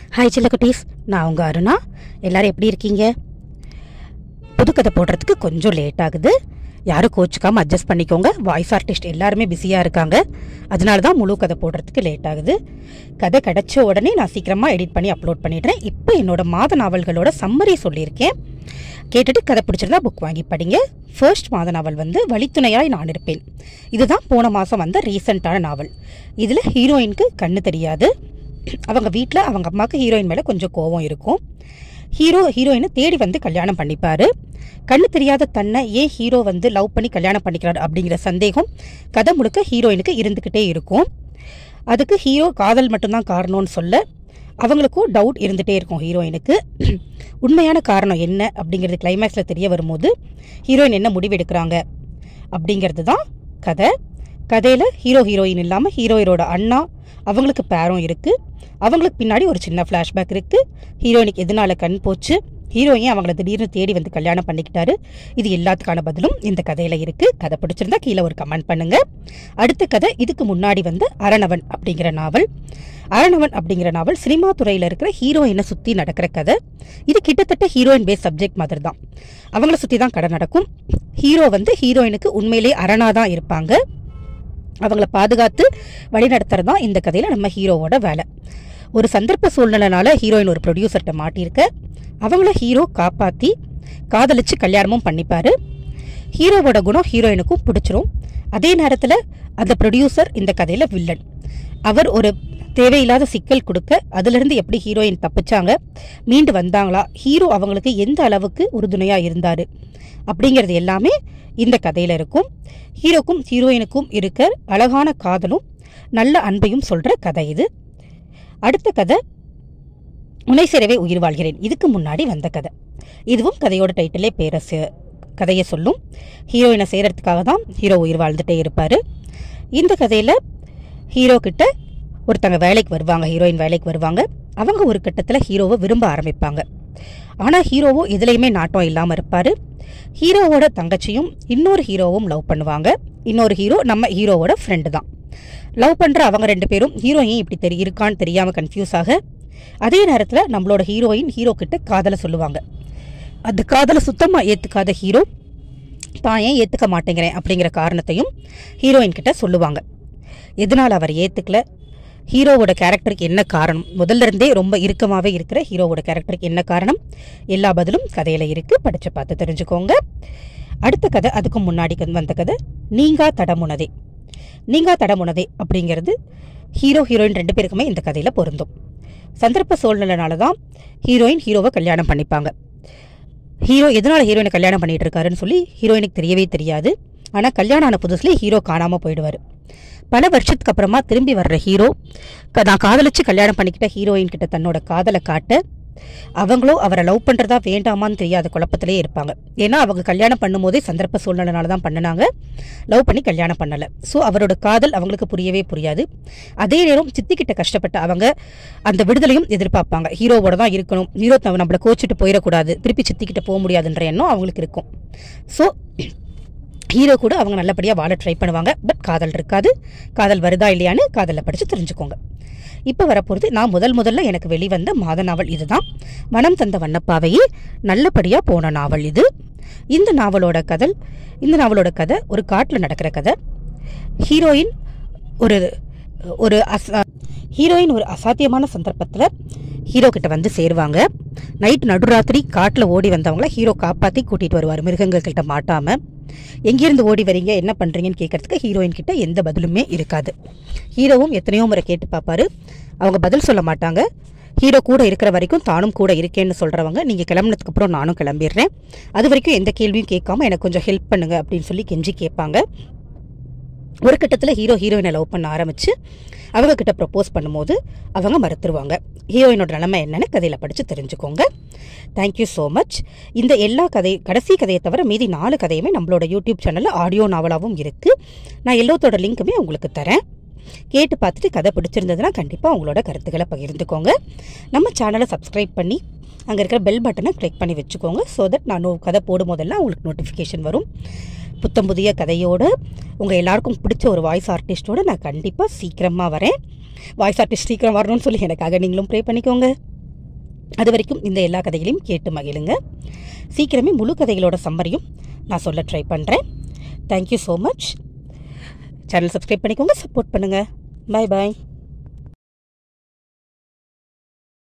hi சில்ல குட்டீஸ் நான் உங்கள் அருணா எல்லாரும் எப்படி இருக்கீங்க புதுக்கதை போடுறதுக்கு கொஞ்சம் லேட் ஆகுது யாரும் கோச்சுக்காமல் அட்ஜஸ்ட் பண்ணிக்கோங்க வாய்ஸ் ஆர்டிஸ்ட் எல்லாருமே பிஸியாக இருக்காங்க அதனால தான் முழு கதை போடுறதுக்கு லேட் ஆகுது கதை கிடைச்ச உடனே நான் சீக்கிரமாக எடிட் பண்ணி அப்லோட் பண்ணிடுறேன் இப்போ என்னோட மாத நாவல்களோட சம்மரி சொல்லியிருக்கேன் கேட்டுட்டு கதை பிடிச்சிருந்தா புக் வாங்கி படிங்க ஃபர்ஸ்ட் மாத நாவல் வந்து வழித்துணையாய் நான் இருப்பேன் இதுதான் போன மாதம் வந்த ரீசெண்டான நாவல் இதில் ஹீரோயினுக்கு கண்ணு தெரியாது அவங்க வீட்டில் அவங்க அம்மாவுக்கு ஹீரோயின் மேலே கொஞ்சம் கோவம் இருக்கும் ஹீரோ ஹீரோயினை தேடி வந்து கல்யாணம் பண்ணிப்பாரு கண்ணு தெரியாத தன்னை ஏன் ஹீரோ வந்து லவ் பண்ணி கல்யாணம் பண்ணிக்கிறார் அப்படிங்கிற சந்தேகம் கதை முழுக்க ஹீரோயினுக்கு இருந்துக்கிட்டே இருக்கும் அதுக்கு ஹீரோ காதல் மட்டும்தான் காரணம்னு சொல்ல அவங்களுக்கும் டவுட் இருந்துகிட்டே இருக்கும் ஹீரோயினுக்கு உண்மையான காரணம் என்ன அப்படிங்கிறது கிளைமேக்ஸில் தெரிய வரும்போது ஹீரோயின் என்ன முடிவு எடுக்கிறாங்க அப்படிங்கிறது தான் கதை கதையில் ஹீரோ ஹீரோயின் இல்லாமல் ஹீரோயினோட அண்ணா அவங்களுக்கு பேரும் இருக்குது அவங்களுக்கு பின்னாடி ஒரு சின்ன ஃப்ளாஷ்பேக் இருக்குது ஹீரோயினுக்கு எதனால கண் போச்சு ஹீரோயின் அவங்கள திடீர்னு தேடி வந்து கல்யாணம் பண்ணிக்கிட்டாரு இது எல்லாத்துக்கான பதிலும் இந்த கதையில் இருக்குது கதை பிடிச்சிருந்தா கீழே ஒரு கமெண்ட் பண்ணுங்க அடுத்த கதை இதுக்கு முன்னாடி வந்து அரணவன் அப்படிங்கிற நாவல் அரணவன் அப்படிங்கிற நாவல் சினிமா துறையில் இருக்கிற ஹீரோயினை சுற்றி நடக்கிற கதை இது கிட்டத்தட்ட ஹீரோயின் பேஸ் சப்ஜெக்ட் மாதிரி தான் அவங்கள சுற்றி தான் கதை நடக்கும் ஹீரோ வந்து ஹீரோயினுக்கு உண்மையிலேயே அரணா தான் இருப்பாங்க அவங்கள பாதுகாத்து வழிநடத்துறது தான் இந்த கதையில் நம்ம ஹீரோவோட வேலை ஒரு சந்தர்ப்ப சூழ்நிலைனால ஹீரோயின் ஒரு ப்ரொடியூசர்கிட்ட மாட்டியிருக்க அவங்கள ஹீரோ காப்பாற்றி காதலிச்சு கல்யாணமும் பண்ணிப்பாரு ஹீரோவோட குணம் ஹீரோயினுக்கும் பிடிச்சிரும் அதே நேரத்தில் அந்த ப்ரொடியூசர் இந்த கதையில் வில்லன் அவர் ஒரு தேவையில்லாத சிக்கல் கொடுக்க அதிலிருந்து எப்படி ஹீரோயின் தப்பிச்சாங்க மீண்டு வந்தாங்களா ஹீரோ அவங்களுக்கு எந்த அளவுக்கு உறுதுணையாக இருந்தார் அப்படிங்கிறது எல்லாமே இந்த கதையில் இருக்கும் ஹீரோக்கும் ஹீரோயினுக்கும் இருக்க அழகான காதலும் நல்ல அன்பையும் சொல்கிற கதை இது அடுத்த கதை உனை சேரவே உயிர் வாழ்கிறேன் இதுக்கு முன்னாடி வந்த கதை இதுவும் கதையோட டைட்டிலே பேரை சே- கதையை சொல்லும் ஹீரோயினை சேரத்துக்காக தான் ஹீரோ உயிர் வாழ்ந்துட்டே இருப்பார் இந்த கதையில் ஹீரோ கிட்ட ஒருத்தங்க வேலைக்கு வருவாங்க ஹீரோயின் வேலைக்கு வருவாங்க அவங்க ஒரு கட்டத்தில் ஹீரோவை விரும்ப ஆரம்பிப்பாங்க ஆனால் ஹீரோவோ எதுலேயுமே நாட்டம் இல்லாமல் இருப்பார் ஹீரோவோட தங்கச்சியும் இன்னொரு ஹீரோவும் லவ் பண்ணுவாங்க இன்னொரு ஹீரோ நம்ம ஹீரோவோட ஃப்ரெண்டு தான் லவ் பண்ணுற அவங்க ரெண்டு பேரும் ஹீரோயின் இப்படி தெரி இருக்கான்னு தெரியாமல் கன்ஃபியூஸ் ஆக அதே நேரத்தில் நம்மளோட ஹீரோயின் ஹீரோ கிட்ட காதலை சொல்லுவாங்க அந்த காதலை சுத்தமாக ஏற்றுக்காத ஹீரோ தான் ஏன் ஏற்றுக்க மாட்டேங்கிறேன் அப்படிங்கிற காரணத்தையும் ஹீரோயின் கிட்ட சொல்லுவாங்க எதனால் அவர் ஏற்றுக்கல ஹீரோவோட கேரக்டருக்கு என்ன காரணம் முதல்ல இருந்தே ரொம்ப இறுக்கமாகவே இருக்கிற ஹீரோவோட கேரக்டருக்கு என்ன காரணம் எல்லா பதிலும் கதையில் இருக்குது படித்து பார்த்து தெரிஞ்சுக்கோங்க அடுத்த கதை அதுக்கு முன்னாடி வந்த கதை நீங்கா தடமுனதே நீங்கா தடமுனதே அப்படிங்கிறது ஹீரோ ஹீரோயின் ரெண்டு பேருக்குமே இந்த கதையில் பொருந்தும் சந்தர்ப்ப சூழ்நிலைனால தான் ஹீரோயின் ஹீரோவை கல்யாணம் பண்ணிப்பாங்க ஹீரோ எதனால் ஹீரோயினை கல்யாணம் பண்ணிட்டு இருக்காருன்னு சொல்லி ஹீரோயினுக்கு தெரியவே தெரியாது ஆனால் கல்யாணம் ஆன புதுசுலேயே ஹீரோ காணாமல் போயிடுவார் பல வருஷத்துக்கு அப்புறமா திரும்பி வர்ற ஹீரோ க- நான் காதலிச்சு கல்யாணம் பண்ணிக்கிட்ட ஹீரோயின் கிட்ட தன்னோட காதலை காட்ட அவங்களோ அவரை லவ் பண்ணுறதா வேண்டாமான்னு தெரியாத குழப்பத்திலே இருப்பாங்க ஏன்னா அவங்க கல்யாணம் பண்ணும்போதே சந்தர்ப்ப சூழ்நிலைனால தான் பண்ணினாங்க லவ் பண்ணி கல்யாணம் பண்ணலை ஸோ அவரோட காதல் அவங்களுக்கு புரியவே புரியாது அதே நேரம் சித்திக்கிட்ட கஷ்டப்பட்ட அவங்க அந்த விடுதலையும் எதிர்பார்ப்பாங்க ஹீரோவோட தான் இருக்கணும் ஹீரோ நம்ம- நம்மளை கோச்சிட்டு போயிடக்கூடாது திருப்பி சித்திக்கிட்ட போக முடியாதுன்ற எண்ணம் அவங்களுக்கு இருக்கும் ஸோ ஹீரோ கூட அவங்க நல்லபடியாக வாழ ட்ரை பண்ணுவாங்க பட் காதல் இருக்காது காதல் வருதா இல்லையான்னு காதலில் படித்து தெரிஞ்சுக்கோங்க இப்போ வரப்போகிறது நான் முதல் முதல்ல எனக்கு வெளிவந்த மாத நாவல் இதுதான் மனம் தந்த வண்ணப்பாவையே நல்லபடியாக போன நாவல் இது இந்த நாவலோட கதை இந்த நாவலோட கதை ஒரு காட்டில் நடக்கிற கதை ஹீரோயின் ஒரு ஒரு அச ஹீரோயின் ஒரு அசாத்தியமான சந்தர்ப்பத்தில் ஹீரோ கிட்ட வந்து சேருவாங்க நைட் நடுராத்திரி காட்டில் ஓடி வந்தவங்கள ஹீரோ காப்பாற்றி கூட்டிகிட்டு வருவார் மிருகங்கள் கிட்ட மாட்டாமல் எங்கேருந்து ஓடி வரீங்க என்ன பண்ணுறீங்கன்னு கேட்கறதுக்கு ஹீரோயின் கிட்ட எந்த பதிலுமே இருக்காது ஹீரோவும் எத்தனையோ முறை கேட்டு பார்ப்பாரு அவங்க பதில் சொல்ல மாட்டாங்க ஹீரோ கூட இருக்கிற வரைக்கும் தானும் கூட இருக்கேன்னு சொல்கிறவங்க நீங்கள் கிளம்புனதுக்கு அப்புறம் நானும் கிளம்பிடுறேன் அது வரைக்கும் எந்த கேள்வியும் கேட்காம எனக்கு கொஞ்சம் ஹெல்ப் பண்ணுங்க அப்படின்னு சொல்லி கெஞ்சி கேட்பாங்க ஒரு கட்டத்தில் ஹீரோ ஹீரோயினை லவ் பண்ண ஆரம்பித்து அவங்க கிட்ட ப்ரப்போஸ் பண்ணும்போது அவங்க மறுத்துருவாங்க ஹீரோயினோட நிலைமை என்னன்னு கதையில் படித்து தெரிஞ்சுக்கோங்க தேங்க்யூ ஸோ மச் இந்த எல்லா கதை கடைசி கதையை தவிர மீதி நாலு கதையுமே நம்மளோட யூடியூப் சேனலில் ஆடியோ நாவலாகவும் இருக்குது நான் எல்லாத்தோட லிங்க்குமே உங்களுக்கு தரேன் கேட்டு பார்த்துட்டு கதை பிடிச்சிருந்ததுன்னா கண்டிப்பாக உங்களோட கருத்துக்களை பகிர்ந்துக்கோங்க நம்ம சேனலை சப்ஸ்கிரைப் பண்ணி அங்கே இருக்கிற பெல் பட்டனை கிளிக் பண்ணி வச்சுக்கோங்க ஸோ தட் நான் நோ- கதை போடும் போதெல்லாம் உங்களுக்கு நோட்டிஃபிகேஷன் வரும் புத்தம் புதிய கதையோடு உங்கள் எல்லாருக்கும் பிடிச்ச ஒரு வாய்ஸ் ஆர்டிஸ்டோடு நான் கண்டிப்பாக சீக்கிரமாக வரேன் வாய்ஸ் ஆர்டிஸ்ட் சீக்கிரம் வரணும்னு சொல்லி எனக்காக நீங்களும் ப்ரே பண்ணிக்கோங்க அது வரைக்கும் இந்த எல்லா கதைகளையும் கேட்டு மகிழுங்க சீக்கிரமே முழு கதைகளோட சம்மரியும் நான் சொல்ல ட்ரை பண்ணுறேன் thank you so much channel subscribe பண்ணிக்கோங்க சப்போர்ட் பண்ணுங்கள் பாய் பாய்